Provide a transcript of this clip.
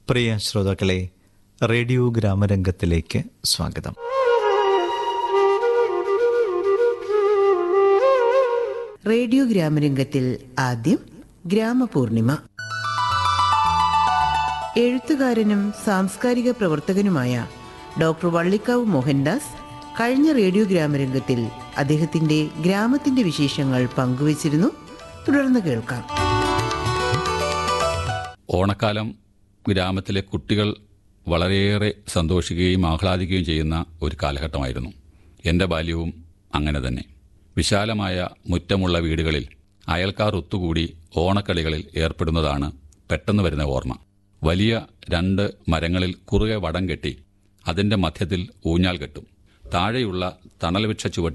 പ്രിയ ശ്രോതാക്കളെ റേഡിയോ ഗ്രാമരംഗത്തിലേക്ക് സ്വാഗതം റേഡിയോ ഗ്രാമരംഗത്തിൽ ആദ്യം ഗ്രാമപൂർണിമ എഴുത്തുകാരനും സാംസ്കാരിക പ്രവർത്തകനുമായ ഡോക്ടർ വള്ളിക്കാവ് മോഹൻദാസ് കഴിഞ്ഞ റേഡിയോ ഗ്രാമരംഗത്തിൽ അദ്ദേഹത്തിന്റെ ഗ്രാമത്തിന്റെ വിശേഷങ്ങൾ പങ്കുവച്ചിരുന്നു തുടർന്ന് കേൾക്കാം ഓണക്കാലം ഗ്രാമത്തിലെ കുട്ടികൾ വളരെയേറെ സന്തോഷിക്കുകയും ആഹ്ലാദിക്കുകയും ചെയ്യുന്ന ഒരു കാലഘട്ടമായിരുന്നു എൻ്റെ ബാല്യവും അങ്ങനെ തന്നെ വിശാലമായ മുറ്റമുള്ള വീടുകളിൽ അയൽക്കാർ ഒത്തുകൂടി ഓണക്കളികളിൽ ഏർപ്പെടുന്നതാണ് പെട്ടെന്ന് വരുന്ന ഓർമ്മ വലിയ രണ്ട് മരങ്ങളിൽ കുറുകെ വടം കെട്ടി അതിൻ്റെ മധ്യത്തിൽ ഊഞ്ഞാൽ കെട്ടും താഴെയുള്ള തണൽ വൃക്ഷ ചുവട്ടിൽ